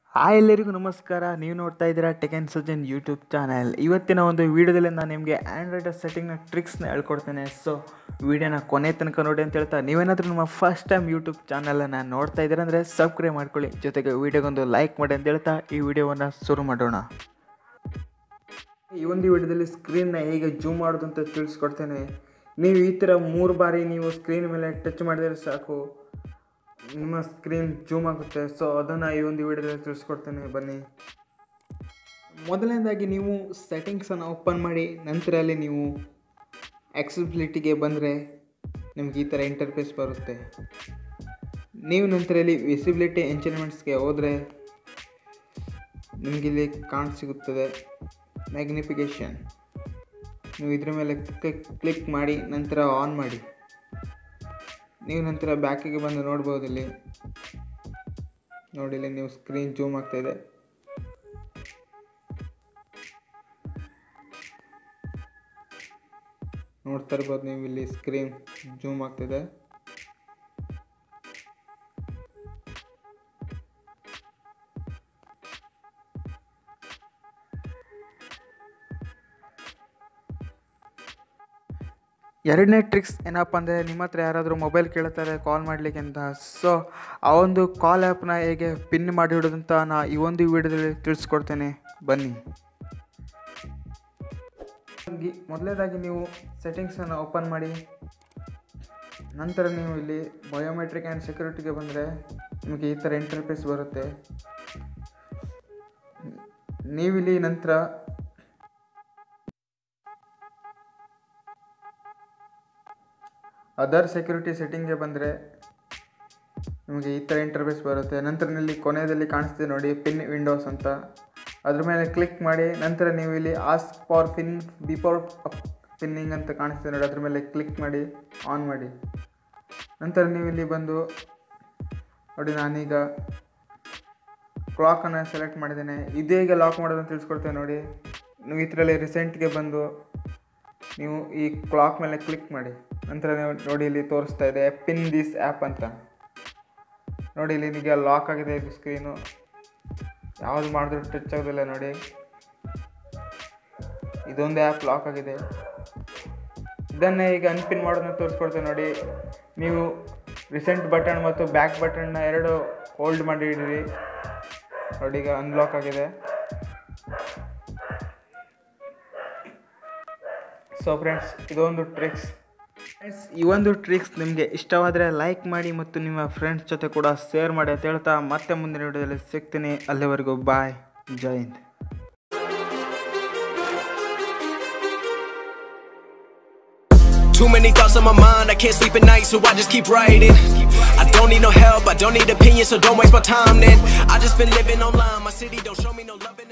Hi ಎಲ್ಲರಿಗೂ ನಮಸ್ಕಾರ ನೀವು ನೋಡ್ತಾ ಇದ್ದೀರಾ tech and Sajan YouTube channel ಇವತ್ತಿನ ಒಂದು ವೀಡಿಯೋದಲ್ಲಿ ನಾನು ನಿಮಗೆ ಆ್ಯಂಡ್ರಾಯ್ಡ್ ಸೆಟ್ಟಿಂಗ್ನ ಟ್ರಿಕ್ಸ್ನ ಹೇಳ್ಕೊಡ್ತೇನೆ ಸೊ ವೀಡಿಯೋನ ಕೊನೆ ತನಕ ನೋಡಿ ಅಂತ ಹೇಳ್ತಾ ನೀವೇನಾದರೂ ನಮ್ಮ ಫಸ್ಟ್ ಟೈಮ್ ಯೂಟ್ಯೂಬ್ ಚಾನಲನ್ನು ನೋಡ್ತಾ ಇದ್ದೀರಾ ಅಂದರೆ ಸಬ್ಸ್ಕ್ರೈಬ್ ಮಾಡ್ಕೊಳ್ಳಿ ಜೊತೆಗೆ ವೀಡಿಯೋಗೊಂದು ಲೈಕ್ ಮಾಡಿ ಅಂತ ಹೇಳ್ತಾ ಈ ವಿಡಿಯೋವನ್ನು ಶುರು ಮಾಡೋಣ ಈ ಒಂದು ವಿಡಿಯೋದಲ್ಲಿ ಸ್ಕ್ರೀನ್ನ ಹೇಗೆ ಜೂಮ್ ಮಾಡೋದು ಅಂತ ತಿಳಿಸ್ಕೊಡ್ತೇನೆ ನೀವು ಈ ಥರ ಮೂರು ಬಾರಿ ನೀವು ಸ್ಕ್ರೀನ್ ಮೇಲೆ ಟಚ್ ಮಾಡಿದರೆ ಸಾಕು ನಿಮ್ಮ ಸ್ಕ್ರೀನ್ ಜೂಮ್ ಆಗುತ್ತೆ ಸೊ ಅದನ್ನು ಈ ಒಂದು ವಿಡಿಯೋದಲ್ಲಿ ತಿಳಿಸ್ಕೊಡ್ತೇನೆ ಬನ್ನಿ ಮೊದಲನೇದಾಗಿ ನೀವು ಸೆಟ್ಟಿಂಗ್ಸನ್ನು ಓಪನ್ ಮಾಡಿ ನಂತರ ಅಲ್ಲಿ ನೀವು ಆಕ್ಸೆಸಿಬಿಲಿಟಿಗೆ ಬಂದರೆ ನಿಮ್ಗೆ ಈ ಥರ ಇಂಟರ್ಫೇಸ್ ಬರುತ್ತೆ ನೀವು ನಂತರ ಇಲ್ಲಿ ವಿಸಿಬಿಲಿಟಿ ಎಂಚರ್ಮೆಂಟ್ಸ್ಗೆ ಹೋದರೆ ನಿಮಗಿಲ್ಲಿ ಕಾಣ್ ಸಿಗುತ್ತದೆ ಮ್ಯಾಗ್ನಿಫಿಕೇಷನ್ ನೀವು ಇದ್ರ ಮೇಲೆ ಕ್ಲಿಕ್ ಕ್ಲಿಕ್ ಮಾಡಿ ನಂತರ ಆನ್ ಮಾಡಿ ನೀವು ನಂತರ ಬ್ಯಾಕಿಗೆ ಬಂದು ನೋಡ್ಬೋದು ಇಲ್ಲಿ ನೋಡಿ ಇಲ್ಲಿ ನೀವು ಸ್ಕ್ರೀನ್ ಜೂಮ್ ಆಗ್ತಾ ಇದೆ ನೋಡ್ತಾ ಇರ್ಬೋದು ನೀವು ಇಲ್ಲಿ ಸ್ಕ್ರೀನ್ ಜೂಮ್ ಆಗ್ತಿದೆ ಎರಡನೇ ಟ್ರಿಕ್ಸ್ ಏನಪ್ಪ ಅಂದರೆ ನಿಮ್ಮ ಹತ್ರ ಯಾರಾದರೂ ಮೊಬೈಲ್ ಕೇಳ್ತಾರೆ ಕಾಲ್ ಮಾಡಲಿಕ್ಕೆ ಅಂತ ಸೊ ಆ ಒಂದು ಕಾಲ್ ಆ್ಯಪ್ನ ಹೇಗೆ ಪಿನ್ ಮಾಡಿ ಇಡೋದಂತ ನಾ ಈ ಒಂದು ವಿಡಿಯೋದಲ್ಲಿ ತಿಳಿಸ್ಕೊಡ್ತೇನೆ ಬನ್ನಿ ಮೊದಲನೇದಾಗಿ ನೀವು ಸೆಟ್ಟಿಂಗ್ಸನ್ನು ಓಪನ್ ಮಾಡಿ ನಂತರ ನೀವು ಇಲ್ಲಿ ಬಯೋಮೆಟ್ರಿಕ್ ಆ್ಯಂಡ್ ಸೆಕ್ಯೂರಿಟಿಗೆ ಬಂದರೆ ನಿಮಗೆ ಈ ಥರ ಇಂಟರ್ಫೇಸ್ ಬರುತ್ತೆ ನೀವಿಲ್ಲಿ ನಂತರ ಅದರ್ ಸೆಕ್ಯೂರಿಟಿ ಸೆಟ್ಟಿಂಗ್ಗೆ ಬಂದರೆ ನಿಮಗೆ ಈ ಥರ ಇಂಟರ್ಫೇಸ್ ಬರುತ್ತೆ ನಂತರ ಇಲ್ಲಿ ಕೊನೆಯಲ್ಲಿ ಕಾಣಿಸ್ತಿದೆ ನೋಡಿ ಪಿನ್ ವಿಂಡೋಸ್ ಅಂತ ಅದ್ರ ಮೇಲೆ ಕ್ಲಿಕ್ ಮಾಡಿ ನಂತರ ನೀವು ಇಲ್ಲಿ ask for pin before pinning ಅಂತ ಕಾಣಿಸ್ತಿದೆ ನೋಡಿ ಅದ್ರ ಮೇಲೆ ಕ್ಲಿಕ್ ಮಾಡಿ ಆನ್ ಮಾಡಿ ನಂತರ ನೀವು ಇಲ್ಲಿ ಬಂದು ನೋಡಿ ನಾನೀಗ ಕ್ಲಾಕನ್ನು ಸೆಲೆಕ್ಟ್ ಮಾಡಿದ್ದೇನೆ ಇದು ಹೇಗೆ ಲಾಕ್ ಮಾಡೋದು ಅಂತ ತಿಳಿಸ್ಕೊಡ್ತೇನೆ ನೋಡಿ ನೀವು ಇದರಲ್ಲಿ ರಿಸೆಂಟ್ಗೆ ಬಂದು ನೀವು ಈ ಕ್ಲಾಕ್ ಮೇಲೆ ಕ್ಲಿಕ್ ಮಾಡಿ ನಂತರ ನೀವು ನೋಡಿ ಇಲ್ಲಿ ತೋರಿಸ್ತಾ ಇದೆ ಪಿನ್ ದಿಸ್ ಆ್ಯಪ್ ಅಂತ ನೋಡಿ ಇಲ್ಲಿ ನಿಮಗೆ ಲಾಕ್ ಆಗಿದೆ ಇದು ಸ್ಕ್ರೀನು ಯಾವುದು ಮಾಡಿದ್ರು ಟಚ್ ಆಗೋದಿಲ್ಲ ನೋಡಿ ಇದೊಂದು ಆ್ಯಪ್ ಲಾಕ್ ಆಗಿದೆ ಇದನ್ನು ಈಗ ಅನ್ಪಿನ್ ಮಾಡೋದನ್ನ ತೋರಿಸ್ಕೊಡ್ತೇನೆ ನೋಡಿ ನೀವು ರಿಸೆಂಟ್ ಬಟನ್ ಮತ್ತು ಬ್ಯಾಕ್ ಬಟನ್ನ ಎರಡು ಹೋಲ್ಡ್ ಮಾಡಿ ಇಡಿರಿ ನೋಡಿ ಈಗ ಅನ್ಲಾಕ್ ಆಗಿದೆ ಸೊ ಫ್ರೆಂಡ್ಸ್ ಇದೊಂದು ಟ್ರಿಕ್ಸ್ ಫ್ರೆಂಡ್ಸ್ ಈ ಒಂದು ಟ್ರಿಕ್ಸ್ ನಿಮಗೆ ಇಷ್ಟವಾದರೆ ಲೈಕ್ ಮಾಡಿ ಮತ್ತು ನಿಮ್ಮ ಫ್ರೆಂಡ್ಸ್ ಜೊತೆ ಕೂಡ ಶೇರ್ ಮಾಡಿ ಅಂತ ಹೇಳ್ತಾ ಮತ್ತೆ ಮುಂದಿನ ವಿಡಿಯೋದಲ್ಲಿ ಸಿಗ್ತೀನಿ ಅಲ್ಲಿವರೆಗೂ ಬಾಯ್ ಜೈ Hind Too many thoughts on my mind, I can't sleep at night, so I just keep writing. I don't need no help, I don't need opinions, so don't waste my time then. I just been living online, my city don't show me no love. and